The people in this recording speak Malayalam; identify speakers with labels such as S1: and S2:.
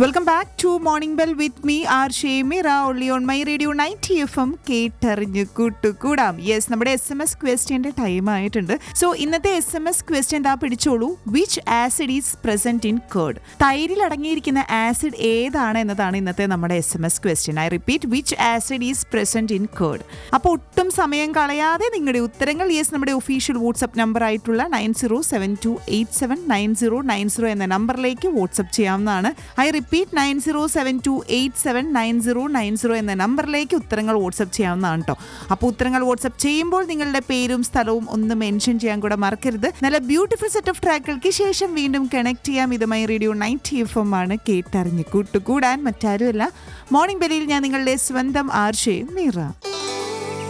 S1: welcome back to morning bell with me R Shemira only on my radio ninety F M കേട്ടറിഞ്ഞ് കൂട്ടുകൂടാം യെസ് നമ്മുടെ എസ് എം എസ് ക്വസ്റ്റ്യൻ്റെ ടൈം ആയിട്ടുണ്ട് സോ ഇന്നത്തെ എസ് എം എസ് ക്വസ്റ്റ്യൻ എന്താ പിടിച്ചോളൂ which acid is present in curd തൈരിൽ അടങ്ങിയിരിക്കുന്ന ആസിഡ് ഏതാണ് എന്നതാണ് ഇന്നത്തെ നമ്മുടെ S M S question I repeat which acid is present in curd അപ്പോൾ ഒട്ടും സമയം കളയാതെ നിങ്ങളുടെ ഉത്തരങ്ങൾ യെസ് നമ്മുടെ ഒഫീഷ്യൽ വാട്സപ്പ് നമ്പർ ആയിട്ടുള്ള nine zero seven two eight seven nine zero nine zero എന്ന നമ്പറിലേക്ക് വാട്സപ്പ് ചെയ്യാവുന്നതാണ് I repeat nine zero seven two eight seven nine zero nine zero എന്ന നമ്പറിലേക്ക് ഉത്തരങ്ങൾ വാട്സപ്പ് ചെയ്യാവുന്നതാണ് കേട്ടോ അപ്പോൾ ഉത്തരങ്ങൾ വാട്സപ്പ് ചെയ്യുമ്പോൾ നിങ്ങളുടെ പേരും സ്ഥലവും ഒന്ന് മെൻഷൻ ചെയ്യാൻ കൂടെ മറക്കരുത് നല്ല ബ്യൂട്ടിഫുൾ സെറ്റ് ഓഫ് ട്രാക്കുകൾക്ക് ശേഷം വീണ്ടും കണക്ട് ചെയ്യാം ഇത് my radio night F M ആണ് കേട്ടറിഞ്ഞ് കൂട്ടുകൂടാൻ മറ്റാരുമല്ല മോർണിംഗ് ബെലിയിൽ ഞാൻ നിങ്ങളുടെ സ്വന്തം ആർഷയും മീറ